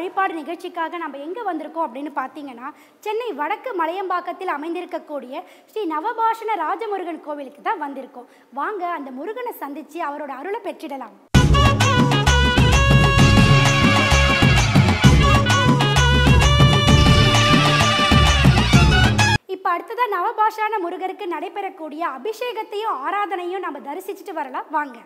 வழிபாடு நிகழ்ச்சிக்காக நம்ம எங்கே வந்திருக்கோம் அப்படின்னு பார்த்தீங்கன்னா சென்னை வடக்கு மலையம்பாக்கத்தில் அமைந்திருக்கக்கூடிய ஸ்ரீ நவபாஷண ராஜமுருகன் கோவிலுக்கு தான் வந்திருக்கோம் வாங்க அந்த முருகனை சந்தித்து அவரோட அருளை பெற்றிடலாம் இப்போ அடுத்ததாக நவபாஷான முருகருக்கு நடைபெறக்கூடிய அபிஷேகத்தையும் ஆராதனையும் நம்ம தரிசிச்சுட்டு வரலாம் வாங்க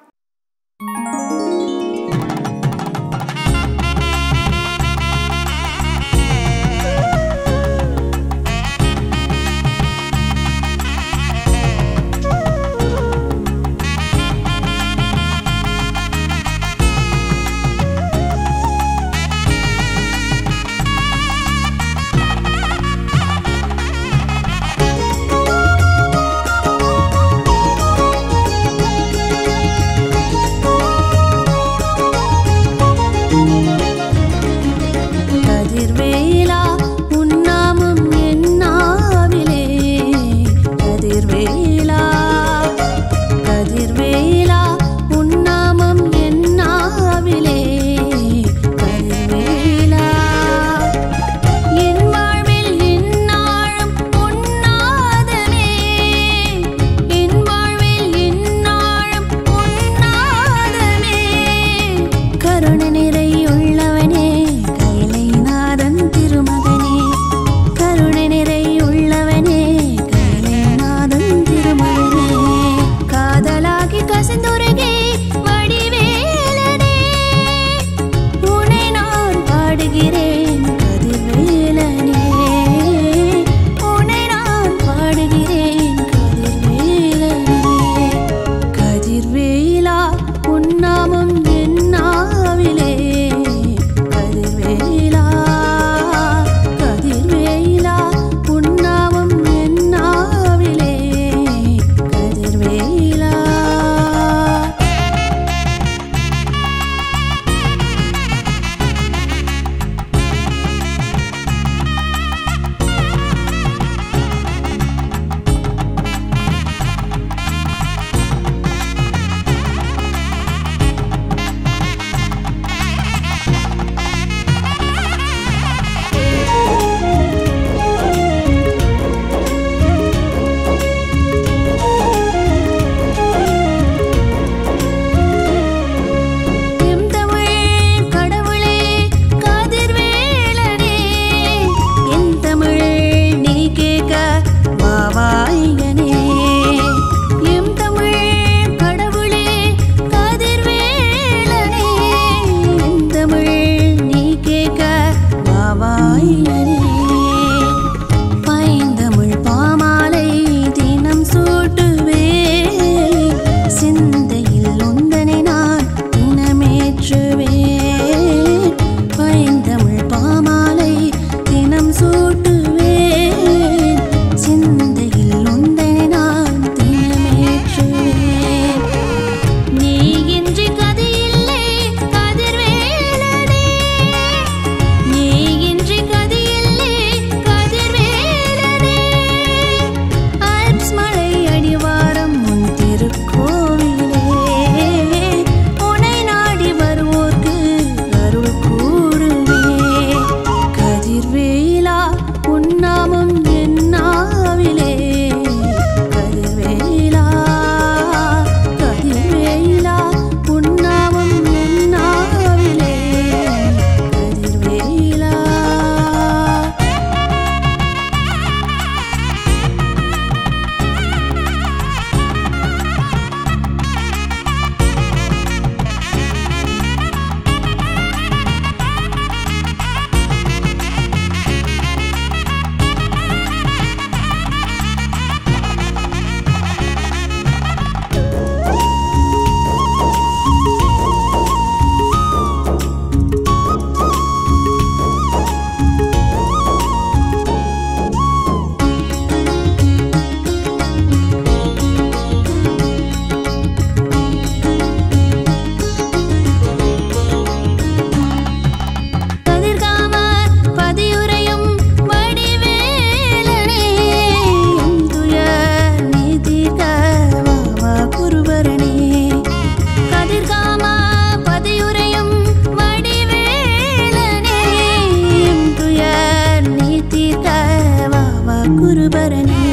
குருபரனே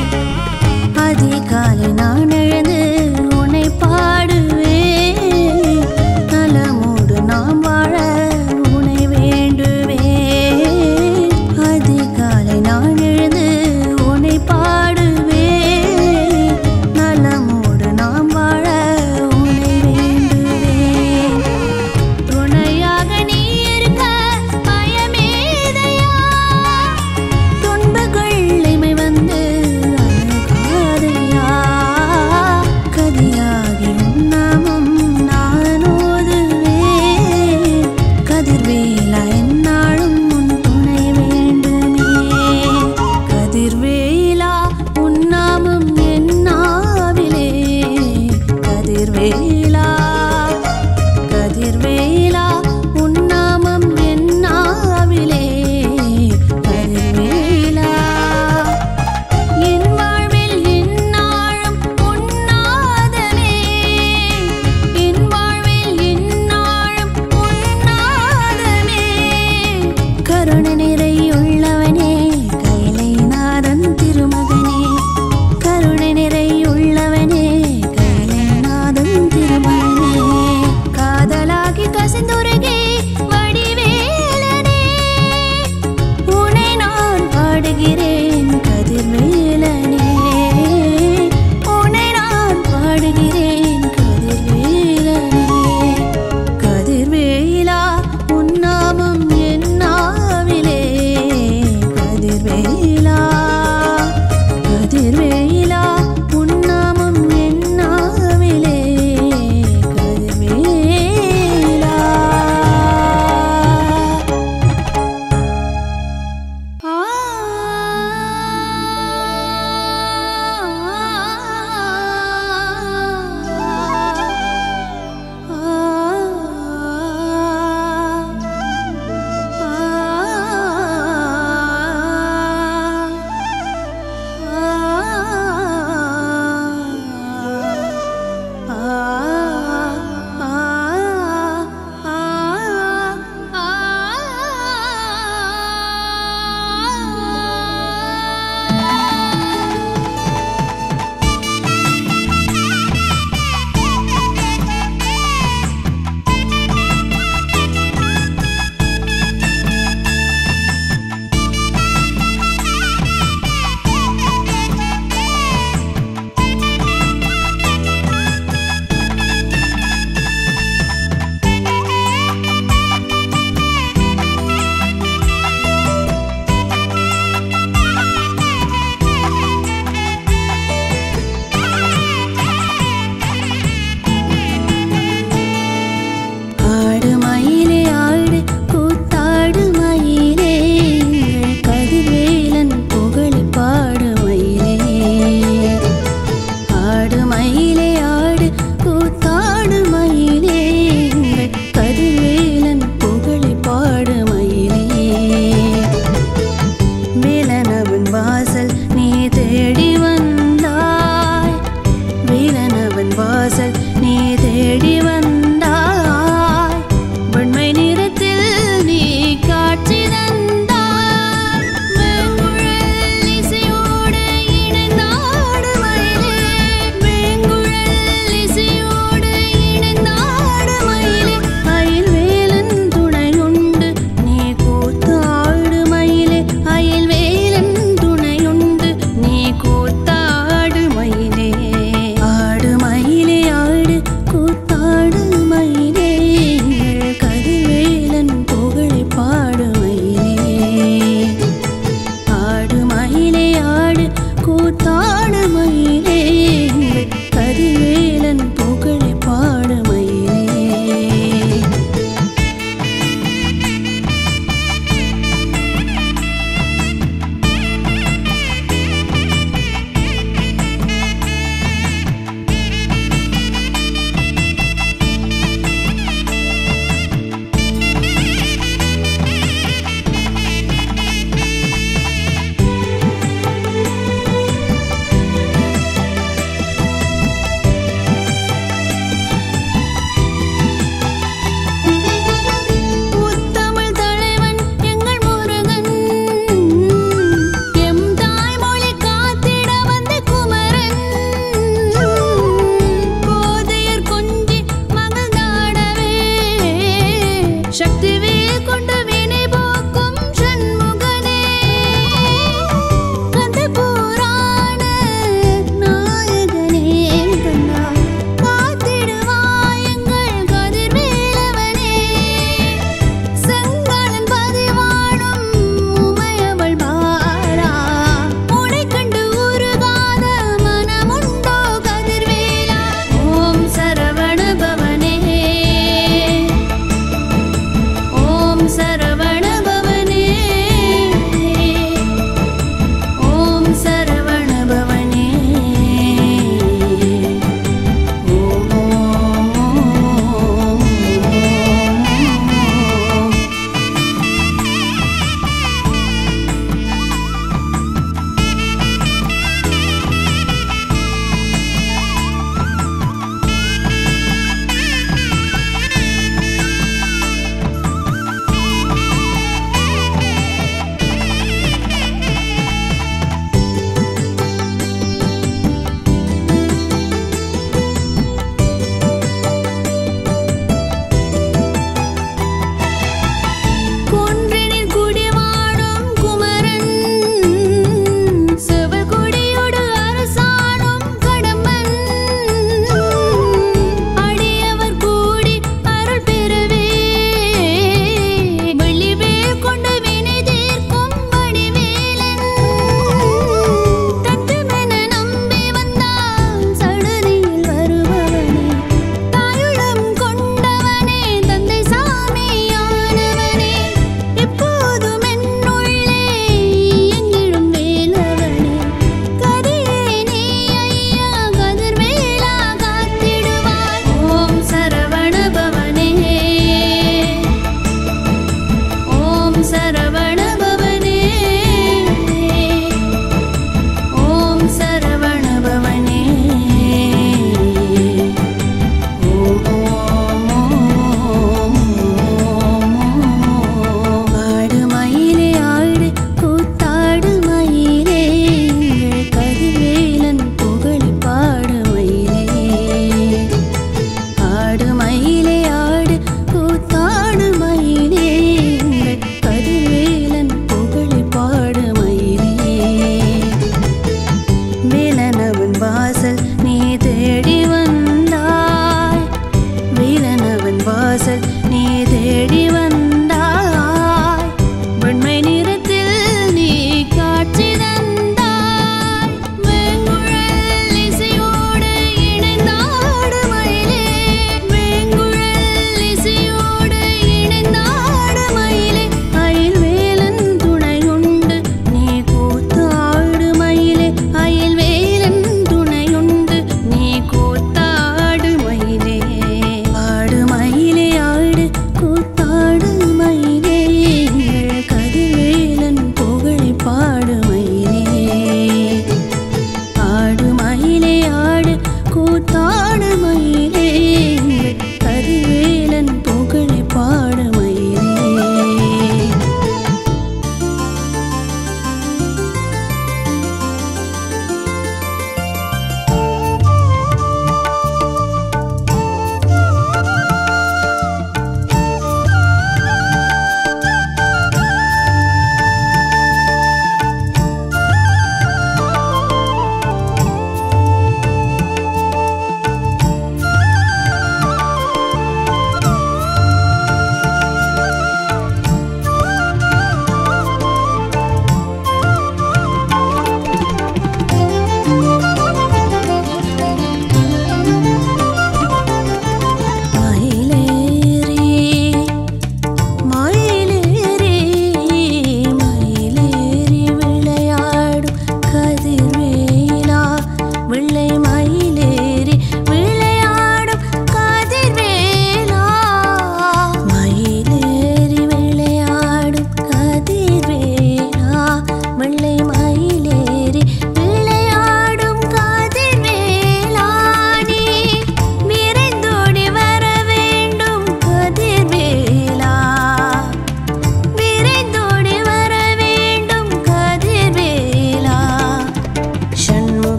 அதிகாலை நான் எழுந்து உன்னை பாடுவேன் நலமோடு நாம் வாழ உன்னை வேண்டுவேன் அதிகாலை நான் எழுந்து உன்னை பாடுவேன் நலமோடு நாம் வாழ உன்னை வேண்டுவேன் துணையாக நீ இருக்க பயமேதையா துன்பங்கள் இமை வந்து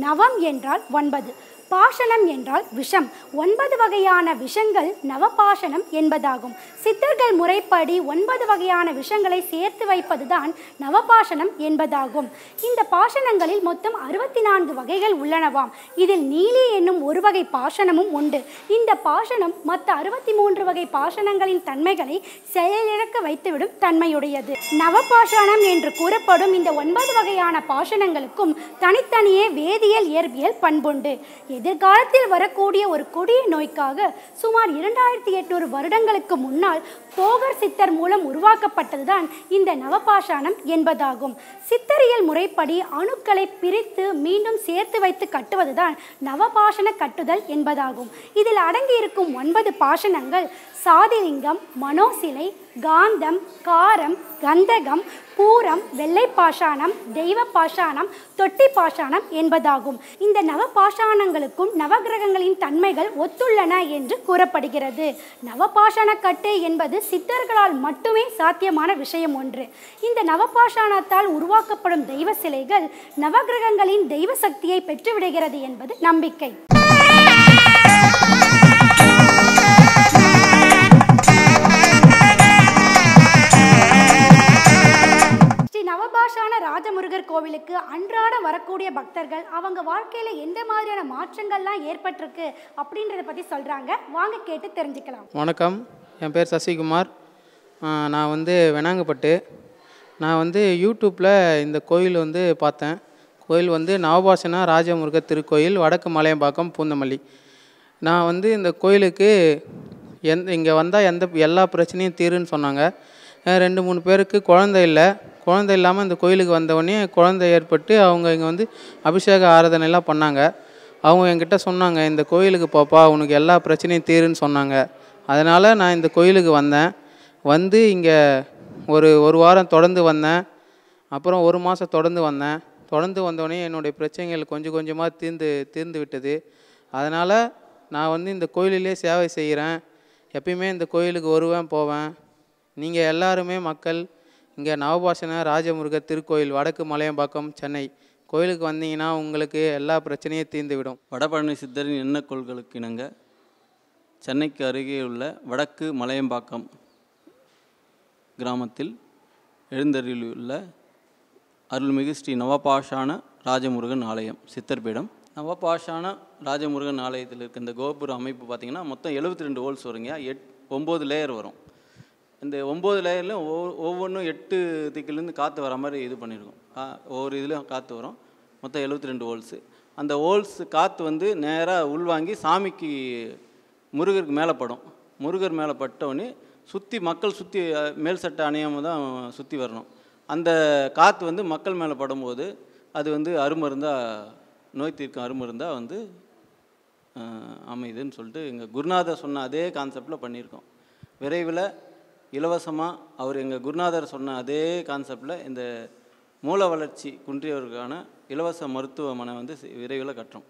நவம் என்றால் ஒன்பது பாஷணம் என்றால் விஷம் ஒன்பது வகையான விஷங்கள் நவபாஷணம் என்பதாகும் சித்தர்கள் முறைப்படி ஒன்பது வகையான விஷங்களை சேர்த்து வைப்பதுதான் நவபாஷணம் என்பதாகும் இந்த பாஷணங்களில் மொத்தம் அறுபத்தி நான்கு வகைகள் உள்ளனவாம் இதில் நீலி என்னும் ஒரு வகை பாஷணமும் உண்டு இந்த பாஷணம் மற்ற அறுபத்தி மூன்று வகை பாஷணங்களின் தன்மைகளை செயலிழக்க வைத்துவிடும் தன்மையுடையது நவபாஷாணம் என்று கூறப்படும் இந்த ஒன்பது வகையான பாஷணங்களுக்கும் தனித்தனியே வேதியியல் இயற்பியல் பண்புண்டு எதிர்காலத்தில் வரக்கூடிய ஒரு கொடிய நோய்க்காக சுமார் இரண்டாயிரத்தி எட்நூறு வருடங்களுக்கு முன்னால் போகர் சித்தர் மூலம் உருவாக்கப்பட்டதுதான் இந்த நவபாஷாணம் என்பதாகும் சித்தரியல் முறைப்படி அணுக்களை பிரித்து மீண்டும் சேர்த்து வைத்து கட்டுவதுதான் நவபாஷண கட்டுதல் என்பதாகும் இதில் அடங்கியிருக்கும் ஒன்பது பாஷணங்கள் சாதிலிங்கம் மனோசிலை காந்தம் காரம் கந்தகம் பூரம் வெள்ளை பாஷாணம் தெய்வ பாஷாணம் தொட்டி பாஷாணம் என்பதாகும் இந்த நவ பாஷாணங்களுக்கும் நவகிரகங்களின் தன்மைகள் ஒத்துள்ளன என்று கூறப்படுகிறது நவபாஷாண கட்டு என்பது சித்தர்களால் மட்டுமே சாத்தியமான விஷயம் ஒன்று இந்த நவபாஷாணத்தால் உருவாக்கப்படும் தெய்வ சிலைகள் நவகிரகங்களின் தெய்வ சக்தியை பெற்றுவிடுகிறது என்பது நம்பிக்கை ஸ்ரீ நவபாஷான ராஜமுருகர் கோவிலுக்கு அன்றாடம் வரக்கூடிய பக்தர்கள் அவங்க வாழ்க்கையில எந்த மாதிரியான மாற்றங்கள்லாம் ஏற்பட்டிருக்கு அப்படின்றத பத்தி சொல்றாங்க வாங்க கேட்டு தெரிஞ்சுக்கலாம் வணக்கம் என் பேர் சசிகுமார் ஆ, நான் வந்து வெணாங்கப்பட்டு நான் வந்து யூடியூப்பில் இந்த கோயில் வந்து பார்த்தேன் கோயில் வந்து நவபாசனா ராஜமுருகர் திருக்கோயில் வடக்கு மலையம்பாக்கம் பூந்தமல்லி நான் வந்து இந்த கோயிலுக்கு எந்த இங்கே வந்தால் எந்த எல்லா பிரச்சனையும் தீருன்னு சொன்னாங்க அஹ் ரெண்டு மூணு பேருக்கு குழந்தை இல்லை குழந்தை இல்லாமல் இந்த கோயிலுக்கு வந்தவொடனே குழந்தை ஏற்பட்டு அவங்க இங்கே வந்து அபிஷேக ஆராதனை எல்லாம் பண்ணாங்க அவங்க என்கிட்ட சொன்னாங்க இந்த கோயிலுக்கு போப்பா உனக்கு எல்லா பிரச்சனையும் தீருன்னு சொன்னாங்க அதனால் நான் இந்த கோயிலுக்கு வந்தேன் வந்து இங்கே ஒரு ஒரு வாரம் தொடர்ந்து வந்தேன் அப்புறம் ஒரு மாதம் தொடர்ந்து வந்தேன் தொடர்ந்து வந்தோடனே என்னுடைய பிரச்சனைகள் கொஞ்சம் கொஞ்சமாக தீர்ந்து தீர்ந்து விட்டது அதனால் நான் வந்து இந்த கோயிலிலே சேவை செய்கிறேன் எப்பயுமே இந்த கோயிலுக்கு வருவேன் போவேன் நீங்கள் எல்லாருமே மக்கள் இங்கே நவபாஷண ராஜமுருகர் திருக்கோயில் வடக்கு மலையம்பாக்கம் சென்னை கோயிலுக்கு வந்தீங்கன்னா உங்களுக்கு எல்லா பிரச்சனையும் தீர்ந்துவிடும் வடபழனி சித்தரின் எண்ணக்கோள்களுக்கு இணங்க சென்னைக்கு அருகே உள்ள வடக்கு மலையம்பாக்கம் கிராமத்தில் எழுந்தருளியுள்ள அருள்மிகு ஸ்ரீ நவபாஷான ராஜமுருகன் ஆலயம் சித்தர்பீடம் நவபாஷான ராஜமுருகன் ஆலயத்தில் இருக்க இந்த கோபுர அமைப்பு பார்த்திங்கன்னா மொத்தம் 72 ரெண்டு ஹோல்ஸ் வருங்க எட் ஒம்பது லேயர் வரும் இந்த ஒம்பது லேயர்லையும் ஒவ்வொ ஒவ்வொன்றும் எட்டு திக்கிலேருந்து காற்று வர மாதிரி இது பண்ணியிருக்கோம் கா- ஒவ்வொரு இதுலேயும் காற்று வரும் மொத்தம் 72 ரெண்டு ஹோல்ஸு அந்த ஹோல்ஸ் காற்று வந்து நேராக உள்வாங்கி சாமிக்கு முருகருக்கு மேலே படும் முருகர் மேலே பட்டவுடனே சுற்றி மக்கள் சுற்றி மேல் சட்டை அணியாமல் தான் சுற்றி வரணும் அந்த காற்று வந்து மக்கள் மேலே படும்போது அது வந்து அருமருந்தாக நோய் தீர்க்கும் அருமருந்தாக வந்து அஹ், அமையுதுன்னு சொல்லிட்டு எங்கள் குருநாதர் சொன்ன அதே கான்செப்டில் பண்ணியிருக்கோம் விரைவில் இலவசமாக அவர் எங்கள் குருநாதர் சொன்ன அதே கான்செப்டில் இந்த மூல வளர்ச்சி குன்றியவருக்கான இலவச மருத்துவமனை வந்து சி- விரைவில் கட்டுறோம்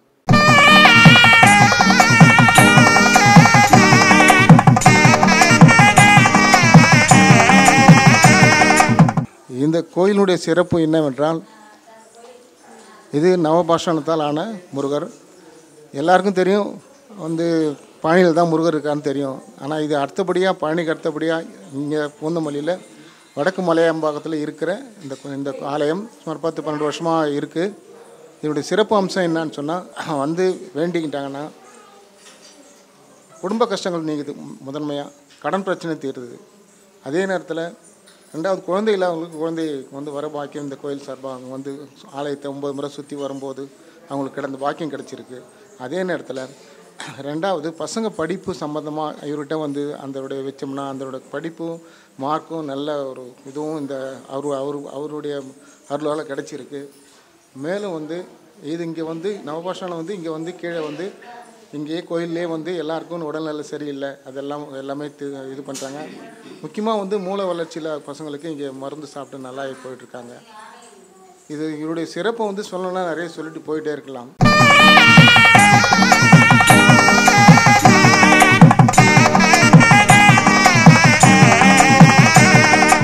இந்த கோயிலுடைய சிறப்பு என்னவென்றால் இது நவபாஷாணத்தால் ஆன முருகர் எல்லாருக்கும் தெரியும் வந்து பழனியில் தான் முருகர் இருக்கான்னு தெரியும் ஆனால் இது அடுத்தபடியாக பழனிக்கு அடுத்தபடியாக இங்கே பூந்தமல்லியில் வடக்கு மலையம்பாக்கத்தில் இருக்கிற இந்த கோ- இந்த ஆலயம் சுமார் பத்து பன்னெண்டு வருஷமாக இருக்குது இதனுடைய சிறப்பு அம்சம் என்னன்னு சொன்னால் வந்து வேண்டிக்கிட்டாங்கன்னா குடும்ப கஷ்டங்கள் நீங்குது முதன்மையாக கடன் பிரச்சனை தீருது அதே நேரத்தில் ரெண்டாவது குழந்தை இல்லாதவங்களுக்கு குழந்தை வந்து வர பாக்கியம் இந்த கோயில் சார்பாக அவங்க வந்து ஆலயத்தை ஒம்பது முறை சுற்றி வரும்போது அவங்களுக்கு கிடந்த பாக்கியம் கிடச்சிருக்கு அதே நேரத்தில் ரெண்டாவது பசங்க படிப்பு சம்மந்தமாக இவர்கிட்ட வந்து அந்தருடைய வச்சோம்னா அந்தரோட படிப்பும் மார்க்கும் நல்ல ஒரு இதுவும் இந்த அவர் அவர் அவருடைய அருளால் கிடச்சிருக்கு மேலும் வந்து இது இங்கே வந்து நவபாஷானம் வந்து இங்கே வந்து கீழே வந்து இங்கேயே கோயிலே வந்து எல்லாருக்கும் உடல்நல சரியில்லை அதெல்லாம் எல்லாமே தி- இது பண்ணுறாங்க முக்கியமாக வந்து மூளை வளர்ச்சியில் பசங்களுக்கு இங்கே மருந்து சாப்பிட்டு நல்லா போயிட்டுருக்காங்க இது இவருடைய சிறப்பை வந்து சொல்லணும்னா நிறைய சொல்லிட்டு போயிட்டே இருக்கலாம்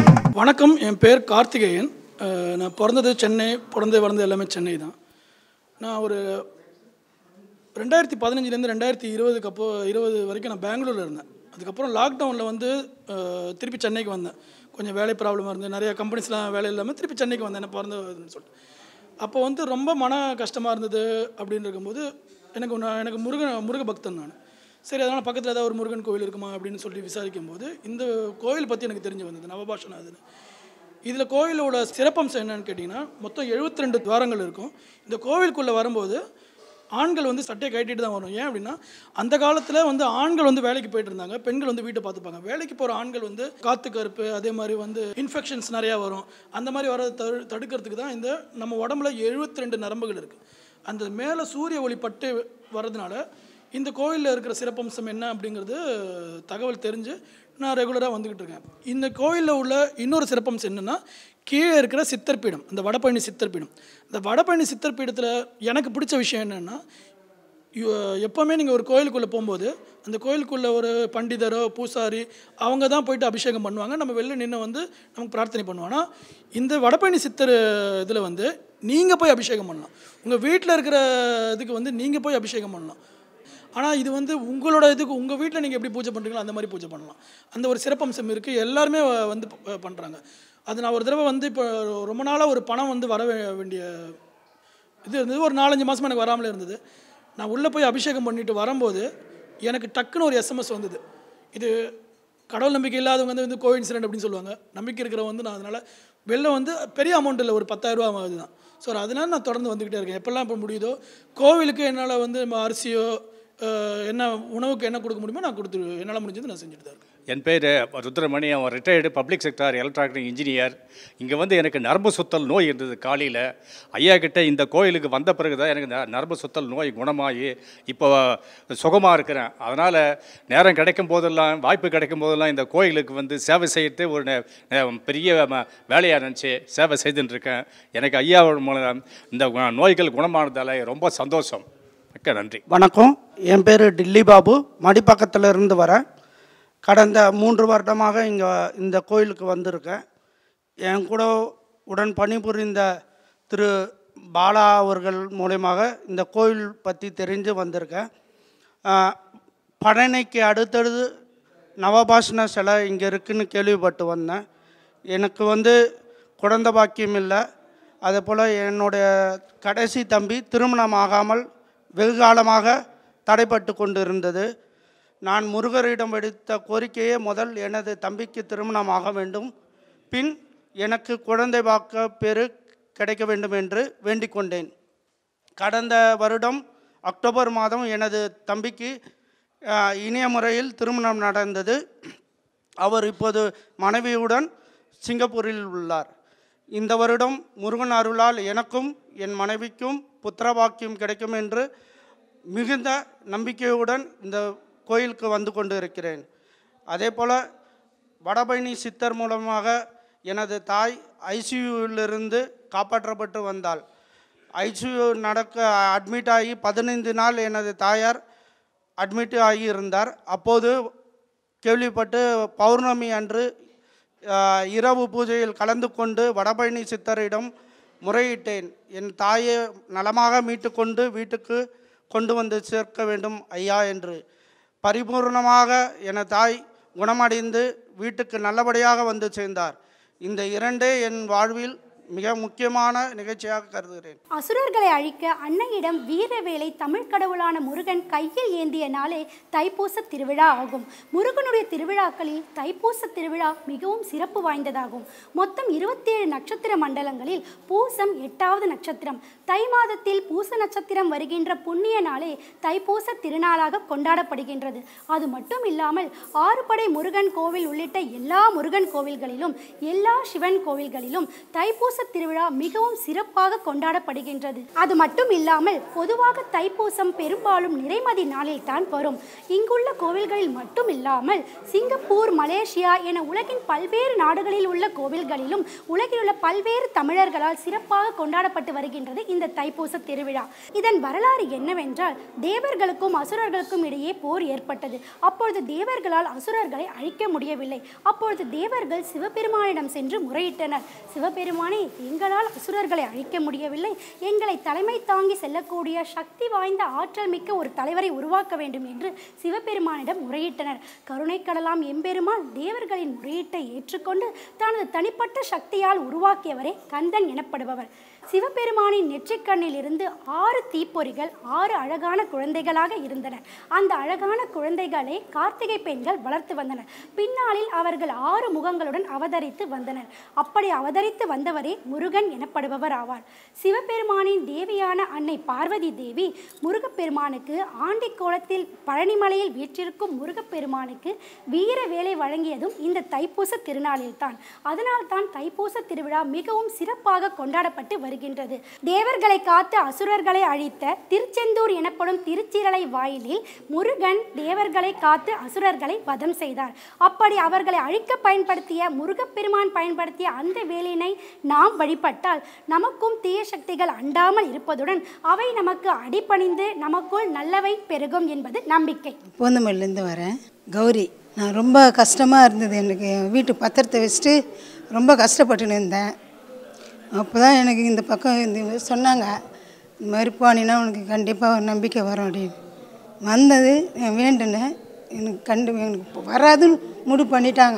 வணக்கம் என் பேர் கார்த்திகேயன் அஹ் நான் பிறந்தது சென்னை பிறந்து வளர்ந்தது எல்லாமே சென்னை தான் நான் ஒரு ரெண்டாயிரத்தி பதினஞ்சுலேருந்து ரெண்டாயிரத்தி இருபதுக்கு அப்போ இருபது வரைக்கும் நான் பெங்களூரில் இருந்தேன் அதுக்கப்புறம் லாக்டவுனில் வந்து அஹ், திருப்பி சென்னைக்கு வந்தேன் கொஞ்சம் வேலை ப்ராப்ளமாக இருந்து நிறைய கம்பெனிஸ்லாம் வேலை இல்லாமல் திருப்பி சென்னைக்கு வந்தேன் என்ன பிறந்ததுன்னு சொல்லிட்டு அப்போ வந்து ரொம்ப மன கஷ்டமாக இருந்தது அப்படின்னு இருக்கும்போது எனக்கு ஒன்று எனக்கு முருகன் முருக பக்தன் நான் சரி அதனால் பக்கத்தில் ஏதாவது ஒரு முருகன் கோவில் இருக்குமா அப்படின்னு சொல்லி விசாரிக்கும் போது இந்த கோவில் பற்றி எனக்கு தெரிஞ்சு வந்தது நவபாஷனா அதுன்னு இதில் கோவிலோட சிறப்பம்சம் என்னன்னு கேட்டிங்கன்னா மொத்தம் 72 ரெண்டு துவாரங்கள் இருக்கும் இந்த கோவிலுக்குள்ளே வரும்போது ஆண்கள் வந்து சட்டையை கட்டிட்டு தான் வரும் ஏன் அப்படின்னா அந்த காலத்தில் வந்து ஆண்கள் வந்து வேலைக்கு போயிட்டு இருந்தாங்க பெண்கள் வந்து வீட்டை பார்த்துப்பாங்க வேலைக்கு போகிற ஆண்கள் வந்து காத்து கருப்பு அதே மாதிரி வந்து இன்ஃபெக்ஷன்ஸ் நிறையா வரும் அந்த மாதிரி வர தடு தடுக்கிறதுக்கு தான் இந்த நம்ம உடம்புல 72 ரெண்டு நரம்புகள் இருக்குது அந்த மேலே சூரிய ஒளி பட்டு வர்றதுனால இந்த கோயிலில் இருக்கிற சிறப்பம்சம் என்ன அப்படிங்கிறது தகவல் தெரிஞ்சு நான் ரெகுலராக வந்துக்கிட்டு இருக்கேன் இந்த கோயிலில் உள்ள இன்னொரு சிறப்பம்சம் என்னென்னா கீழே இருக்கிற சித்தர்பீடம் இந்த வடபழனி சித்தர்பீடம் இந்த வடபழனி சித்தர்பீடத்தில் எனக்கு பிடிச்ச விஷயம் என்னென்னா எப்போவுமே நீங்கள் ஒரு கோயிலுக்குள்ளே போகும்போது அந்த கோயிலுக்குள்ளே ஒரு பண்டிதரோ பூசாரி அவங்க தான் போயிட்டு அபிஷேகம் பண்ணுவாங்க நம்ம வெளில நின்று வந்து நமக்கு பிரார்த்தனை பண்ணுவோம் ஆனால் இந்த வடபழனி சித்தர் இதில் வந்து நீங்கள் போய் அபிஷேகம் பண்ணலாம் உங்கள் வீட்டில் இருக்கிற இதுக்கு வந்து நீங்கள் போய் அபிஷேகம் பண்ணலாம் ஆனால் இது வந்து உங்களோட இதுக்கு உங்கள் வீட்டில் நீங்கள் எப்படி பூஜை பண்ணுறீங்களோ அந்த மாதிரி பூஜை பண்ணலாம் அந்த ஒரு சிறப்பம்சம் இருக்குது எல்லாருமே வ- வந்து பண்ணுறாங்க அது நான் ஒரு தடவை வந்து இப்போ ரொம்ப நாளாக ஒரு பணம் வந்து வர வே- வேண்டிய இது இருந்தது ஒரு நாலஞ்சு மாதம் எனக்கு வராமலே இருந்தது நான் உள்ளே போய் அபிஷேகம் பண்ணிட்டு வரும்போது எனக்கு டக்குன்னு ஒரு எஸ்எம்எஸ் வந்தது இது கடவுள் நம்பிக்கை இல்லாதவங்க வந்து வந்து கோவிட் இன்சிடென்ட் அப்படின்னு சொல்லுவாங்க நம்பிக்கை இருக்கிறவங்க வந்து நான் அதனால் வெளில வந்து பெரிய அமௌண்ட் இல்லை ஒரு பத்தாயிரரூபா ஆகுது தான் ஸோ அதனால் நான் தொடர்ந்து வந்துக்கிட்டே இருக்கேன் எப்போல்லாம் இப்போ முடியுதோ கோவிலுக்கு என்னால் வந்து நம்ம அரிசியோ அஹ், என்ன உணவுக்கு என்ன கொடுக்க முடியுமோ நான் கொடுத்து என்னால் முடிஞ்சது நான் செஞ்சுட்டு தான் இருக்கேன் என் பேர் ருத்ரமணி அவன் retired public sector electronic engineer இங்கே வந்து எனக்கு நரம்பு சுத்தல் நோய் இருந்தது காலையில் ஐயா கிட்ட இந்த கோயிலுக்கு வந்த பிறகு தான் எனக்கு ந- நரம்பு சுத்தல் நோய் குணமாகி இப்போ சுகமாக இருக்கிறேன் அதனால் நேரம் கிடைக்கும் போதெல்லாம் வாய்ப்பு கிடைக்கும் போதெல்லாம் இந்த கோயிலுக்கு வந்து சேவை செய்யறது ஒரு நெ- நெ- பெரிய ம- வேலையாக நினச்சி சேவை செய்துட்டு இருக்கேன் எனக்கு ஐயா மூலம் இந்த கு- நோய்கள் குணமானதால் ரொம்ப சந்தோஷம் மிக்க நன்றி வணக்கம் என் பேர் டில்லி பாபு மடிப்பக்கத்தில் இருந்து வரேன் கடந்த மூன்று வருடமாக இங்கே இந்த கோயிலுக்கு வந்திருக்கேன் என் கூட உடன் பணிபுரிந்த திரு பாலா அவர்கள் மூலயமாக இந்த கோயில் பற்றி தெரிஞ்சு வந்திருக்கேன் ஆஹ், பழனிக்கு அடுத்தடுத்து நவபாஷண சிலை இங்கே இருக்குன்னு கேள்விப்பட்டு வந்தேன் எனக்கு வந்து குழந்த பாக்கியம் இல்லை அதே போல் என்னுடைய கடைசி தம்பி திருமணம் ஆகாமல் வெகு காலமாக தடைப்பட்டு கொண்டு இருந்தது நான் முருகரிடம் எடுத்த கோரிக்கையே முதல் எனது தம்பிக்கு திருமணம் ஆக வேண்டும் பின் எனக்கு குழந்தை பாக்க பேரு கிடைக்க வேண்டும் என்று வேண்டிக் கொண்டேன் கடந்த வருடம் அக்டோபர் மாதம் எனது தம்பிக்கு அஹ், இனிய முறையில் திருமணம் நடந்தது அவர் இப்போது மனைவியுடன் சிங்கப்பூரில் உள்ளார் இந்த வருடம் முருகன் அருளால் எனக்கும் என் மனைவிக்கும் புத்திரபாக்கியம் கிடைக்கும் என்று மிகுந்த நம்பிக்கையுடன் இந்த கோயிலுக்கு வந்து கொண்டு இருக்கிறேன் அதே போல் வடபழனி சித்தர் மூலமாக எனது தாய் ஐசியூவிலிருந்து காப்பாற்றப்பட்டு வந்தாள் ஐசியூ நடக்க அட்மிட் ஆகி பதினைந்து நாள் எனது தாயார் அட்மிட் ஆகி இருந்தார் அப்போது கேள்விப்பட்டு பௌர்ணமி அன்று ஆஹ், இரவு பூஜையில் கலந்து கொண்டு வடபழனி சித்தரிடம் முறையிட்டேன் என் தாயை நலமாக மீட்டு கொண்டு வீட்டுக்கு கொண்டு வந்து சேர்க்க வேண்டும் ஐயா என்று பரிபூர்ணமாக என தாய் குணமடைந்து வீட்டுக்கு நல்லபடியாக வந்து சேர்ந்தார் இந்த இரண்டே என் வாழ்வில் மிக முக்கியமான நிகழ்ச்சியாக கருதுகிறேன் அசுரர்களை அழிக்க அன்னையிடம் வீரவேலை தமிழ் கடவுளான முருகன் கையில் ஏந்திய நாளே தைப்பூச திருவிழா ஆகும் முருகனுடைய திருவிழாக்களில் தைப்பூச திருவிழா மிகவும் சிறப்பு வாய்ந்ததாகும் மொத்தம் இருபத்தேழு நட்சத்திர மண்டலங்களில் பூசம் எட்டாவது நட்சத்திரம் தை மாதத்தில் பூச நட்சத்திரம் வருகின்ற புண்ணிய நாளே தைப்பூச திருநாளாக கொண்டாடப்படுகின்றது அது மட்டும் இல்லாமல் ஆறுபடை முருகன் கோவில் உள்ளிட்ட எல்லா முருகன் கோவில்களிலும் எல்லா சிவன் கோவில்களிலும் தைப்பூச திருவிழா மிகவும் சிறப்பாக கொண்டாடப்படுகின்றது அது மட்டும் இல்லாமல் பொதுவாக தைப்பூசம் பெரும்பாலும் நிறைமதி நாளில் தான் வரும் இங்குள்ள கோவில்களில் மட்டும் இல்லாமல் சிங்கப்பூர் மலேசியா என உலகின் பல்வேறு நாடுகளில் உள்ள கோவில்களிலும் உலகில் உள்ள பல்வேறு தமிழர்களால் சிறப்பாக கொண்டாடப்பட்டு வருகின்றது இந்த தைப்பூச திருவிழா இதன் வரலாறு என்னவென்றால் தேவர்களுக்கும் அசுரர்களுக்கும் இடையே போர் ஏற்பட்டது அப்பொழுது தேவர்களால் அசுரர்களை அழிக்க முடியவில்லை அப்பொழுது தேவர்கள் சிவபெருமானிடம் சென்று முறையிட்டனர் சிவபெருமானே எங்களால் அசுரர்களை அழிக்க முடியவில்லை எங்களை தலைமை தாங்கி செல்லக்கூடிய சக்தி வாய்ந்த ஆற்றல் மிக்க ஒரு தலைவரை உருவாக்க வேண்டும் என்று சிவபெருமானிடம் முறையிட்டனர் கருணை கடலாம் எம்பெருமான் தேவர்களின் முறையீட்டை ஏற்றுக்கொண்டு தனது தனிப்பட்ட சக்தியால் உருவாக்கியவரே கந்தன் எனப்படுபவர் சிவபெருமானின் நெற்றிக்கண்ணில் இருந்து ஆறு தீப்பொறிகள் ஆறு அழகான குழந்தைகளாக இருந்தன அந்த அழகான குழந்தைகளை கார்த்திகை பெண்கள் வளர்த்து வந்தனர் பின்னாளில் அவர்கள் ஆறு முகங்களுடன் அவதரித்து வந்தனர் அப்படி அவதரித்து வந்தவரே முருகன் எனப்படுபவர் ஆவார் சிவபெருமானின் தேவியான அன்னை பார்வதி தேவி முருகப்பெருமானுக்கு ஆண்டி கோலத்தில் பழனிமலையில் வீற்றிருக்கும் முருகப்பெருமானுக்கு வீர வேலை வழங்கியதும் இந்த தைப்பூச திருநாளில்தான் அதனால்தான் தைப்பூச திருவிழா மிகவும் சிறப்பாக கொண்டாடப்பட்டு வருகின்றது தேவர்களை காத்து அசுரர்களை அழித்த திருச்செந்தூர் எனப்படும் திருச்சிரலை வாயிலில் முருகன் தேவர்களை காத்து அசுரர்களை வதம் செய்தார் அப்படி அவர்களை அழிக்க பயன்படுத்திய முருகப்பெருமான் பயன்படுத்திய அந்த வேலினை நாம் வழிபட்டால் நமக்கும் தீய சக்திகள் அண்டாமல் இருப்பதுடன் அவை நமக்கு அடிபணிந்து நமக்குள் நல்லவை பெருகும் என்பது நம்பிக்கை பூந்தமல்லிலேருந்து வரேன் கௌரி நான் ரொம்ப கஷ்டமாக இருந்தது எனக்கு என் வீட்டு பத்திரத்தை வச்சுட்டு ரொம்ப கஷ்டப்பட்டுன்னு இருந்தேன் அப்போ தான் எனக்கு இந்த பக்கம் இந்த மாதிரி சொன்னாங்க இந்த மாதிரி போனீங்கன்னா உனக்கு கண்டிப்பாக ஒரு நம்பிக்கை வரும் அப்படின்னு வந்தது நான் வேண்டினேன் எனக்கு கண்டு எனக்கு வராதுன்னு முடிவு பண்ணிட்டாங்க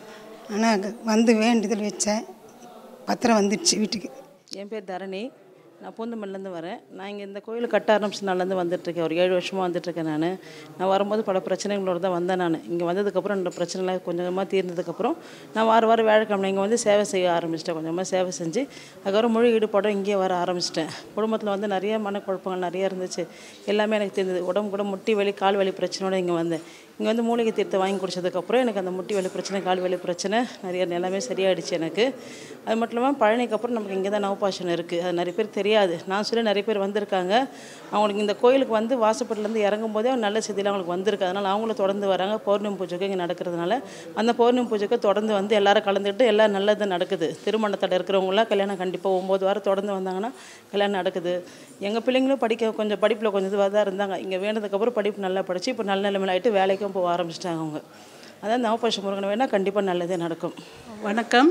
ஆனால் வந்து வேண்டுதல் வச்சேன் பத்திரம் வந்துடுச்சு வீட்டுக்கு என் பேர் தரணி நான் பூந்தமல்லிலேருந்து வரேன் நான் இங்கே இந்த கோயில் கட்ட ஆரம்பிச்ச நாள்லேருந்து வந்துட்டுருக்கேன் ஒரு ஏழு வருஷமாக வந்துட்டுருக்கேன் நான் நான் வரும்போது பல பிரச்சனைகளோடு தான் வந்தேன் நான் இங்கே வந்ததுக்கப்புறம் இந்த பிரச்சனைலாம் கொஞ்சம் கொஞ்சமாக தீர்ந்ததுக்கப்புறம் நான் வார வாரம் வேலைக்கிழமை இங்கே வந்து சேவை செய்ய ஆரம்பிச்சிட்டேன் கொஞ்சமாக சேவை செஞ்சு அதுக்கப்புறம் முழு ஈடுபாடும் இங்கே வர ஆரம்பிச்சிட்டேன் குடும்பத்தில் வந்து நிறைய மனக்குழப்பங்கள் நிறைய இருந்துச்சு எல்லாமே எனக்கு தெரிஞ்சது உடம்பு கூட முட்டி வலி கால் வலி பிரச்சனையோட இங்கே வந்தேன் இங்கே வந்து மூலிகை தீர்த்தை வாங்கி குடிச்சதுக்கப்புறம் எனக்கு அந்த முட்டி வலி பிரச்சனை கால் வலி பிரச்சனை நிறைய எல்லாமே சரியாயிடுச்சு எனக்கு அது மட்டும் இல்லாமல் பழனிக்கு அப்புறம் நமக்கு இங்கே தான் நவபாஷன் இருக்குது அது நிறைய பேர் தெரியாது நான் சொல்லி நிறைய பேர் வந்திருக்காங்க அவங்களுக்கு இந்த கோயிலுக்கு வந்து வாசப்பட்டிலேருந்து இறங்கும் போதே நல்ல செய்தியெல்லாம் அவங்களுக்கு வந்திருக்கு அதனால் அவங்களும் தொடர்ந்து வராங்க பௌர்ணமி பூஜைக்கு இங்கே நடக்கிறதுனால அந்த பௌர்ணமி பூஜைக்கு தொடர்ந்து வந்து எல்லாரும் கலந்துக்கிட்டு எல்லாம் நல்லது நடக்குது திருமணத்தோட இருக்கிறவங்களாம் கல்யாணம் கண்டிப்பாக ஒம்பது வாரம் தொடர்ந்து வந்தாங்கன்னா கல்யாணம் நடக்குது எங்கள் பிள்ளைங்களும் படிக்க கொஞ்சம் படிப்பில் கொஞ்சம் இதுவாக தான் இருந்தாங்க இங்கே வேண்டதுக்கப்புறம் படிப்பு நல்லா படித்து இப்போ நல்ல நிலைமையில ஆகிட்டு வேலைக்கும் போக ஆரம்பிச்சிட்டாங்க அவங்க அதான் நவபாஷ முருகன் வேணால் கண்டிப்பாக நல்லதே நடக்கும் வணக்கம்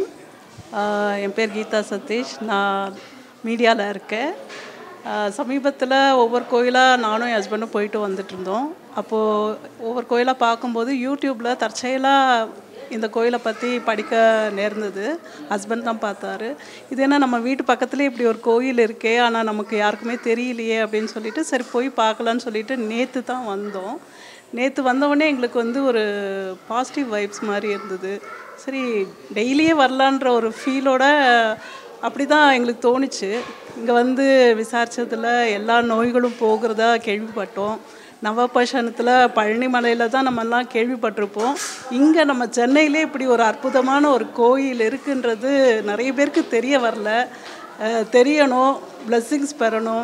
ஆஹ் என் பேர் கீதா சதீஷ் நான் மீடியாவில் இருக்கேன் சமீபத்தில் ஒவ்வொரு கோயிலாக நானும் என் ஹஸ்பண்டும் போயிட்டு வந்துட்டு இருந்தோம் அப்போது ஒவ்வொரு கோயிலாக பார்க்கும்போது யூடியூப்பில் தற்செயலாக இந்த கோயிலை பற்றி படிக்க நேர்ந்தது ஹஸ்பண்ட் தான் பார்த்தாரு இது என்ன நம்ம வீட்டு பக்கத்துலேயே இப்படி ஒரு கோயில் இருக்கே ஆனால் நமக்கு யாருக்குமே தெரியலையே அப்படின்னு சொல்லிட்டு சரி போய் பார்க்கலான்னு சொல்லிட்டு நேற்று தான் வந்தோம் நேற்று வந்தவுடனே எங்களுக்கு வந்து ஒரு பாசிட்டிவ் வைப்ஸ் மாதிரி இருந்தது சரி டெய்லியே வரலான்ற ஒரு ஃபீலோட அப்படி தான் எங்களுக்கு தோணுச்சு இங்கே வந்து விசாரித்ததில் எல்லா நோய்களும் போகிறதா கேள்விப்பட்டோம் நவபாஷணத்தில் பழனி மலையில் தான் நம்மெல்லாம் கேள்விப்பட்டிருப்போம் இங்கே நம்ம சென்னையிலே இப்படி ஒரு அற்புதமான ஒரு கோயில் இருக்குன்றது நிறைய பேருக்கு தெரிய வரல அஹ் தெரியணும் blessings பெறணும்